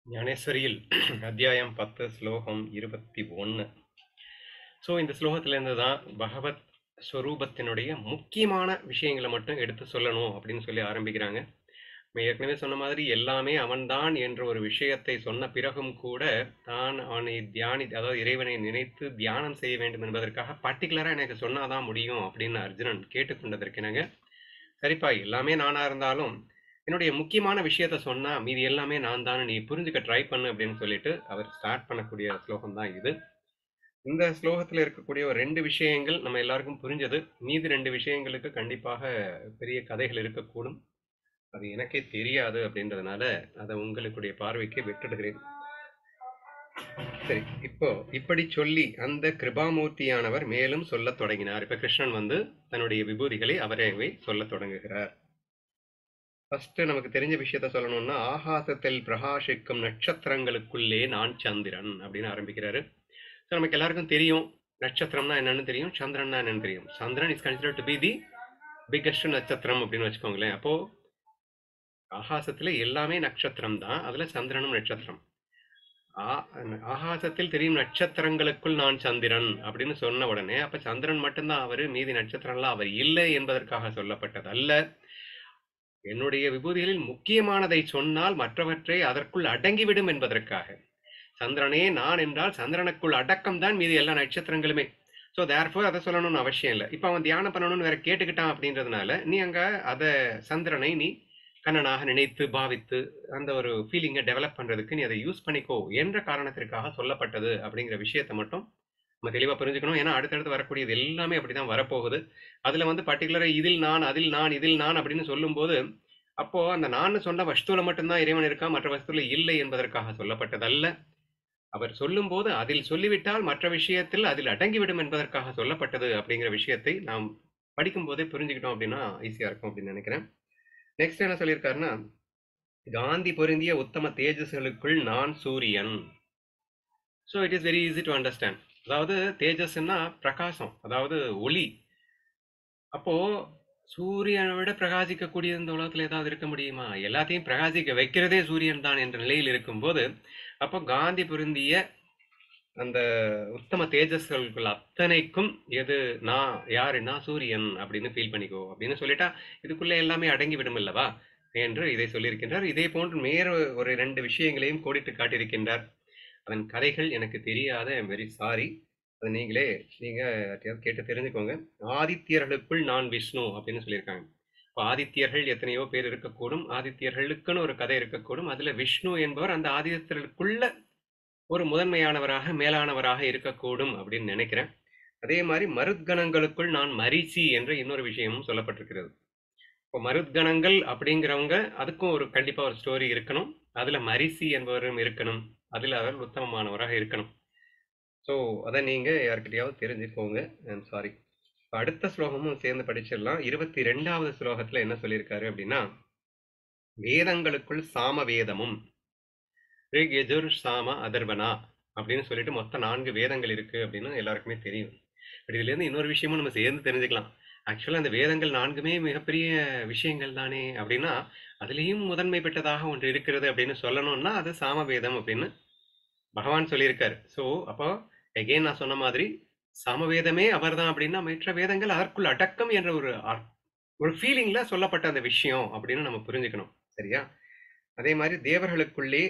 ஞானேஸ்வரியில் அத்தியாயம் பத்து ஸ்லோகம் இருபத்தி ஒன்று ஸோ இந்த ஸ்லோகத்திலேருந்து தான் பகவத் ஸ்வரூபத்தினுடைய முக்கியமான விஷயங்களை மட்டும் எடுத்து சொல்லணும் அப்படின்னு சொல்லி ஆரம்பிக்கிறாங்க நம்ம ஏற்கனவே சொன்ன மாதிரி எல்லாமே அவன்தான் என்ற ஒரு விஷயத்தை சொன்ன பிறகும் கூட தான் அவனை தியானி அதாவது இறைவனை நினைத்து தியானம் செய்ய வேண்டும் என்பதற்காக பர்டிகுலராக எனக்கு சொன்னாதான் முடியும் அப்படின்னு அர்ஜுனன் கேட்டுக்கொண்டதற்கினங்க சரிப்பா எல்லாமே நானா இருந்தாலும் என்னுடைய முக்கியமான விஷயத்த சொன்னா மீதி எல்லாமே நான் தானே நீ புரிஞ்சுக்க ட்ரை பண்ணு அப்படின்னு சொல்லிட்டு அவர் ஸ்டார்ட் பண்ணக்கூடிய ஸ்லோகம் தான் இது இந்த ஸ்லோகத்தில் இருக்கக்கூடிய ஒரு ரெண்டு விஷயங்கள் நம்ம எல்லாருக்கும் புரிஞ்சது மீதி ரெண்டு விஷயங்களுக்கு கண்டிப்பாக பெரிய கதைகள் இருக்கக்கூடும் அது எனக்கே தெரியாது அப்படின்றதுனால அதை உங்களுடைய பார்வைக்கு விட்டுடுகிறேன் சரி இப்போ இப்படி சொல்லி அந்த கிருபாமூர்த்தியானவர் மேலும் சொல்லத் தொடங்கினார் இப்ப கிருஷ்ணன் வந்து தன்னுடைய விபூதிகளை அவரே சொல்லத் தொடங்குகிறார் ஃபர்ஸ்ட் நமக்கு தெரிஞ்ச விஷயத்த சொல்லணும்னா ஆகாசத்தில் பிரகாசிக்கும் நட்சத்திரங்களுக்குள்ளே நான் சந்திரன் அப்படின்னு ஆரம்பிக்கிறாரு ஸோ நமக்கு எல்லாருக்கும் தெரியும் நட்சத்திரம்னா என்னன்னு தெரியும் சந்திரன்னா என்னன்னு தெரியும் Chandran is consider to be the biggest நட்சத்திரம் அப்படின்னு வச்சுக்கோங்களேன் அப்போ ஆகாசத்துல எல்லாமே நட்சத்திரம் தான் அதுல சந்திரனும் நட்சத்திரம் ஆ- ஆகாசத்தில் தெரியும் நட்சத்திரங்களுக்குள் நான் சந்திரன் அப்படின்னு சொன்ன உடனே அப்ப சந்திரன் மட்டும்தான் அவரு மீதி நட்சத்திரம்லாம் அவர் இல்லை என்பதற்காக சொல்லப்பட்டது அல்ல என்னுடைய விபூதிகளில் முக்கியமானதை சொன்னால் மற்றவற்றை அதற்குள் அடங்கிவிடும் என்பதற்காக சந்திரனே நான் என்றால் சந்திரனுக்குள் அடக்கம் தான் மீதி எல்லா நட்சத்திரங்களுமே ஸோ தேர்ஃபோர் அதை சொல்லணும்னு அவசியம் இல்லை இப்போ அவன் தியானம் பண்ணணும்னு வேற கேட்டுக்கிட்டான் அப்படின்றதுனால நீ அங்க அதை சந்திரனை நீ கண்ணனாக நினைத்து பாவித்து அந்த ஒரு ஃபீலிங்கை டெவலப் பண்றதுக்கு நீ அதை யூஸ் பண்ணிக்கோ என்ற காரணத்திற்காக சொல்லப்பட்டது அப்படிங்கிற விஷயத்தை மட்டும் நம்ம தெளிவாக புரிஞ்சுக்கணும் ஏன்னா அடுத்தடுத்து வரக்கூடியது எல்லாமே அப்படிதான் வரப்போகுது அதுல வந்து பர்டிகுலராக இதில் நான் அதில் நான் இதில் நான் அப்படின்னு சொல்லும்போது அப்போ அந்த நான் சொன்ன வஸ்துல மட்டும்தான் இறைவன் இருக்கா மற்ற வஸ்துல இல்லை என்பதற்காக சொல்லப்பட்டதல்ல அவர் சொல்லும்போது அதில் சொல்லிவிட்டால் மற்ற விஷயத்தில் அதில் அடங்கிவிடும் என்பதற்காக சொல்லப்பட்டது அப்படிங்கிற விஷயத்தை நாம் படிக்கும் போதே புரிஞ்சுக்கிட்டோம் அப்படின்னா ஈஸியா இருக்கும் அப்படின்னு நினைக்கிறேன் நெக்ஸ்ட் என்ன சொல்லியிருக்காருன்னா காந்தி பொருந்திய உத்தம தேஜஸ்களுக்குள் நான் சூரியன் so it is very easy to understand அதாவது தேஜஸ்ன்னா பிரகாசம் அதாவது ஒளி அப்போ சூரியனை விட பிரகாசிக்கக்கூடிய இந்த உலகத்துல ஏதாவது இருக்க முடியுமா எல்லாத்தையும் பிரகாசிக்க வைக்கிறதே சூரியன் தான் என்ற நிலையில் இருக்கும்போது அப்போ காந்தி பொருந்திய அந்த உத்தம தேஜஸ்களுக்குள் அத்தனைக்கும் எது நான் யாருன்னா சூரியன் அப்படின்னு ஃபீல் பண்ணிக்கோ அப்படின்னு சொல்லிட்டா இதுக்குள்ள எல்லாமே அடங்கி விடும் அல்லவா என்று இதை சொல்லியிருக்கின்றார் இதே போன்று மேற ஒரு ரெண்டு விஷயங்களையும் கோடிட்டு காட்டியிருக்கின்றார் அதன் கதைகள் எனக்கு தெரியாத ஐம் வெரி சாரி அதை நீங்களே நீங்க யார்கிட்டயாவது கேட்டு தெரிஞ்சுக்கோங்க ஆதித்யர்களுக்குள் நான் விஷ்ணு அப்படின்னு சொல்லியிருக்காங்க இப்போ ஆதித்யர்கள் எத்தனையோ பேர் இருக்கக்கூடும் ஆதித்யர்களுக்குன்னு ஒரு கதை இருக்கக்கூடும் அதுல விஷ்ணு என்பவர் அந்த ஆதித்யர்களுக்குள்ள ஒரு முதன்மையானவராக மேலானவராக இருக்கக்கூடும் அப்படின்னு நினைக்கிறேன் அதே மாதிரி மருத்கணங்களுக்குள் நான் மரிசி என்ற இன்னொரு விஷயமும் சொல்லப்பட்டிருக்கிறது இப்போ மருத்கணங்கள் அப்படிங்கிறவங்க அதுக்கும் ஒரு கண்டிப்பா ஒரு ஸ்டோரி இருக்கணும் அதுல மரிசி என்பவரும் இருக்கணும் அதுல அவர் உத்தமமானவராக இருக்கணும் ஸோ அதை நீங்க யார்கிட்டயாவது தெரிஞ்சுக்கோங்க ஐம் சாரி அடுத்த ஸ்லோகமும் சேர்ந்து படிச்சிடலாம் இருபத்தி ரெண்டாவது ஸ்லோகத்துல என்ன சொல்லியிருக்காரு அப்படின்னா வேதங்களுக்குள் சாம வேதமும் ரிக் யஜுர் சாம அதர்வனா அப்படின்னு சொல்லிட்டு மொத்தம் நான்கு வேதங்கள் இருக்கு அப்படின்னு எல்லாருக்குமே தெரியும் பட் இதுல இருந்து இன்னொரு விஷயமும் நம்ம சேர்ந்து தெரிஞ்சுக்கலாம் ஆக்சுவலா அந்த வேதங்கள் நான்குமே மிகப்பெரிய விஷயங்கள் தானே அப்படின்னா அதுலேயும் முதன்மை பெற்றதாக ஒன்று இருக்கிறது அப்படின்னு சொல்லணும்னா அது சாமவேதம் அப்படின்னு பகவான் சொல்லியிருக்காரு ஸோ அப்போ எகெயின் நான் சொன்ன மாதிரி சமவேதமே அவர்தான் அப்படின்னா மற்ற வேதங்கள் அதற்குள் அடக்கம் என்ற ஒரு அர்- ஒரு ஃபீலிங்ல சொல்லப்பட்ட அந்த விஷயம் அப்படின்னு நம்ம புரிஞ்சுக்கணும் சரியா அதே மாதிரி தேவர்களுக்குள்ளே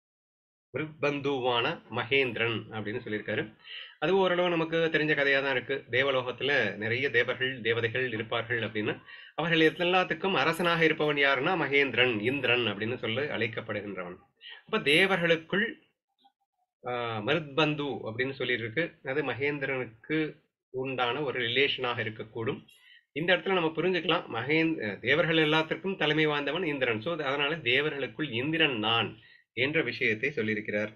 மிருத்பந்துவான மகேந்திரன் அப்படின்னு சொல்லியிருக்காரு அது ஓரளவு நமக்கு தெரிஞ்ச கதையா தான் இருக்கு தேவலோகத்துல நிறைய தேவர்கள் தேவதைகள் இருப்பார்கள் அப்படின்னு அவர்கள் எல்லாத்துக்கும் அரசனாக இருப்பவன் யாருன்னா மகேந்திரன் இந்திரன் அப்படின்னு சொல்லி அழைக்கப்படுகின்றவன் அப்ப தேவர்களுக்குள் ஆஹ், மருத்பந்து அப்படின்னு சொல்லியிருக்கு அது மகேந்திரனுக்கு உண்டான ஒரு ரிலேஷனாக இருக்கக்கூடும் இந்த இடத்துல நம்ம புரிஞ்சுக்கலாம் மகேந்த் தேவர்கள் எல்லாத்திற்கும் தலைமை வாய்ந்தவன் இந்திரன் ஸோ அதனால தேவர்களுக்குள் இந்திரன் நான் என்ற விஷயத்தை சொல்லியிருக்கிறார்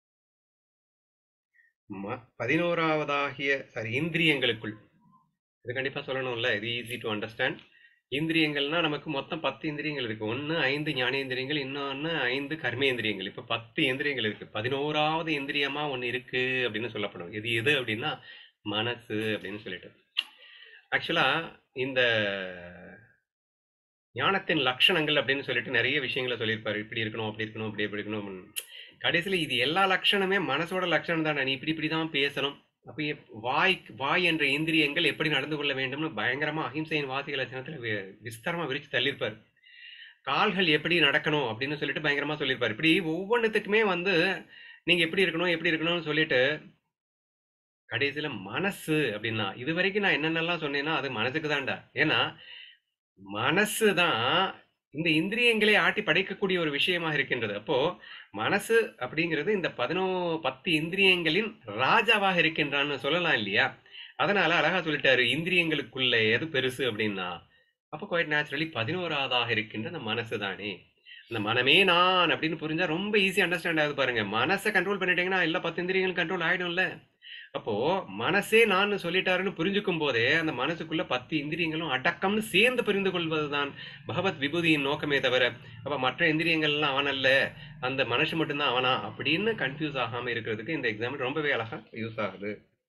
ம- பதினோராவதாகிய சாரி இந்திரியங்களுக்குள் இது கண்டிப்பா சொல்லணும்ல இது ஈஸி டு அண்டர்ஸ்டாண்ட் இந்திரியங்கள்னா நமக்கு மொத்தம் பத்து இந்திரியங்கள் இருக்கு ஒன்று ஐந்து ஞானேந்திரியங்கள் இன்னொன்று ஐந்து கர்மேந்திரியங்கள் இப்போ பத்து இந்திரியங்கள் இருக்கு பதினோராவது இந்திரியமா ஒன்று இருக்கு அப்படின்னு சொல்லப்படும் இது எது அப்படின்னா மனசு அப்படின்னு சொல்லிட்டு ஆக்சுவலா இந்த ஞானத்தின் லக்ஷணங்கள் அப்படின்னு சொல்லிட்டு நிறைய விஷயங்கள சொல்லியிருப்பாரு. இப்படி இருக்கணும், அப்படி இருக்கணும், இப்படி இப்படி இருக்கணும் அப்படின்னு. கடைசியில இது எல்லா லட்சணமே மனசோட லட்சணம் தானே. நீ இப்படி இப்படி தான் பேசணும். அப்ப எப் வாய் வாய் என்ற இந்திரியங்கள் எப்படி நடந்து கொள்ள வேண்டும்னு பயங்கரமா அஹிம்சையின் வாசிக லட்சணத்துல வி விஸ்தாரமா விரிச்சு தள்ளியிருப்பாரு. கால்கள் எப்படி நடக்கணும் அப்படின்னு சொல்லிட்டு பயங்கரமா சொல்லியிருப்பாரு. இப்படி ஒவ்வொன்னுத்துக்குமே வந்து நீங்க எப்படி இருக்கணும், எப்படி இருக்கணும்னு சொல்லிட்டு கடைசியில மனசு அப்படின்னா, இதுவரைக்கும் நான் என்னென்னலாம் சொன்னேனோ அது மனசுக்கு தான்டா. ஏன்னா, மனசு தான் இந்த இந்திரியங்களை ஆட்டி படைக்கக்கூடிய ஒரு விஷயமாக இருக்கின்றது. அப்போ மனசு அப்படிங்கிறது இந்த 11 10 இந்திரியங்களின் ராஜாவாக இருக்கின்றான்னு சொல்லலாம் இல்லையா? அதனால அழகா சொல்லிட்டாரு. இந்திரியங்களுக்குள்ள எது பெருசு அப்படின்னா, அப்ப குவைட் நேச்சுரலி 11வதாக இருக்கின்ற அந்த மனசு தானே. அந்த மனமே நான் அப்படின்னு புரிஞ்சா ரொம்ப ஈஸியா அண்டர்ஸ்டாண்ட் ஆகுது பாருங்க. மனச கண்ட்ரோல் பண்ணிட்டீங்கன்னா எல்லா 10 இந்திரியங்களும் கண்ட்ரோல் ஆயிடும்ல. அப்போ மனசே நான்னு சொல்லிட்டாருன்னு புரிஞ்சுக்கும் போதே, அந்த மனசுக்குள்ள 10 இந்திரியங்களும் அடக்கம்னு சேர்ந்து புரிந்து கொள்வதுதான் பகவத் விபூதியின் நோக்கமே தவிர, அப்ப மற்ற இந்திரியங்கள்லாம் அவன் அல்ல. அந்த மனசு மட்டும் தான் அவனா அப்படின்னு கன்ஃப்யூஸ் ஆகாம இருக்கிறதுக்கு இந்த எக்ஸாம்பிள் ரொம்பவே அழகா யூஸ் ஆகுது.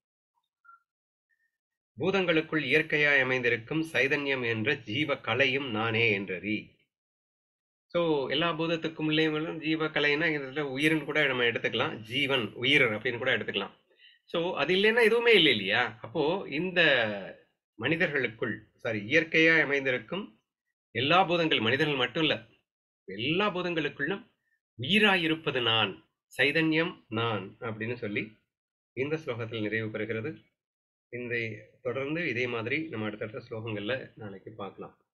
பூதங்களுக்குள் இயற்கையாய் அமைந்திருக்கும் சைதன்யம் என்ற ஜீவ கலையும் நானே என்றறி. ஸோ எல்லா பூதத்துக்கும் உள்ளேயும் ஜீவ கலைன்னா இந்த இடத்துல உயிர்ன்னு கூட நம்ம எடுத்துக்கலாம். ஜீவன், உயிர் அப்படின்னு கூட எடுத்துக்கலாம். ஸோ அது இல்லைன்னா எதுவுமே இல்லை இல்லையா? அப்போ இந்த மனிதர்களுக்குள் சாரி இயற்கையாய் அமைந்திருக்கும் எல்லா பூதங்கள் மனிதர்கள் மட்டும் இல்ல. எல்லா பூதங்களுக்குள்ளும் உயிராய் இருப்பது நான். சைதன்யம் நான் அப்படின்னு சொல்லி இந்த ஸ்லோகத்தில் நிறைவு பெறுகிறது. இந்த தொடர்ந்து இதே மாதிரி நம்ம அடுத்தடுத்த ஸ்லோகங்கள்ல நாளைக்கு பார்க்கலாம்.